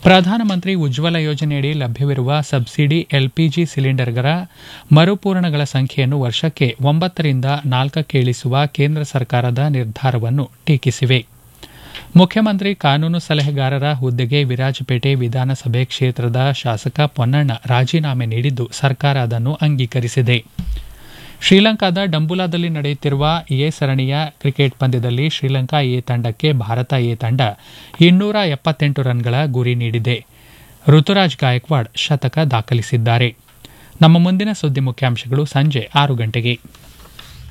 ಪ್ರಧಾನಮಂತ್ರಿ ಉಜ್ವಲ ಯೋಜನೆಯಡಿ ಲಭ್ಯವಿರುವ ಸಬ್ಸಿಡಿ ಎಲ್ಪಿಜಿ ಸಿಲಿಂಡರ್ಗಳ ಮರುಪೂರಣಗಳ ಸಂಖ್ಯೆಯನ್ನು ವರ್ಷಕ್ಕೆ ಒಂಬತ್ತರಿಂದ ನಾಲ್ಕಕ್ಕೆ ಇಳಿಸುವ ಕೇಂದ್ರ ಸರ್ಕಾರದ ನಿರ್ಧಾರವನ್ನು ಟೀಕಿಸಿವೆ ಮುಖ್ಯಮಂತ್ರಿ ಕಾನೂನು ಸಲಹೆಗಾರರ ಹುದ್ದೆಗೆ ವಿರಾಜಪೇಟೆ ವಿಧಾನಸಭೆ ಕ್ಷೇತ್ರದ ಶಾಸಕ ಪೊನ್ನಣ್ಣ ರಾಜೀನಾಮೆ ನೀಡಿದ್ದು ಸರ್ಕಾರ ಅದನ್ನು ಅಂಗೀಕರಿಸಿದೆ ಶ್ರೀಲಂಕಾದ ಡಂಬುಲಾದಲ್ಲಿ ನಡೆಯುತ್ತಿರುವ ಎ ಸರಣಿಯ ಕ್ರಿಕೆಟ್ ಪಂದ್ಯದಲ್ಲಿ ಶ್ರೀಲಂಕಾ ಎ ತಂಡಕ್ಕೆ ಭಾರತ ಎ ತಂಡ ಇನ್ನೂರ ಎಪ್ಪತ್ತೆಂಟು ರನ್ಗಳ ಗುರಿ ನೀಡಿದೆ ಋತುರಾಜ್ ಗಾಯಕ್ವಾಡ್ ಶತಕ ದಾಖಲಿಸಿದ್ದಾರೆ ನಮ್ಮ ಮುಂದಿನ ಸುದ್ದಿ ಮುಖ್ಯಾಂಶಗಳು ಸಂಜೆ ಆರು ಗಂಟೆಗೆ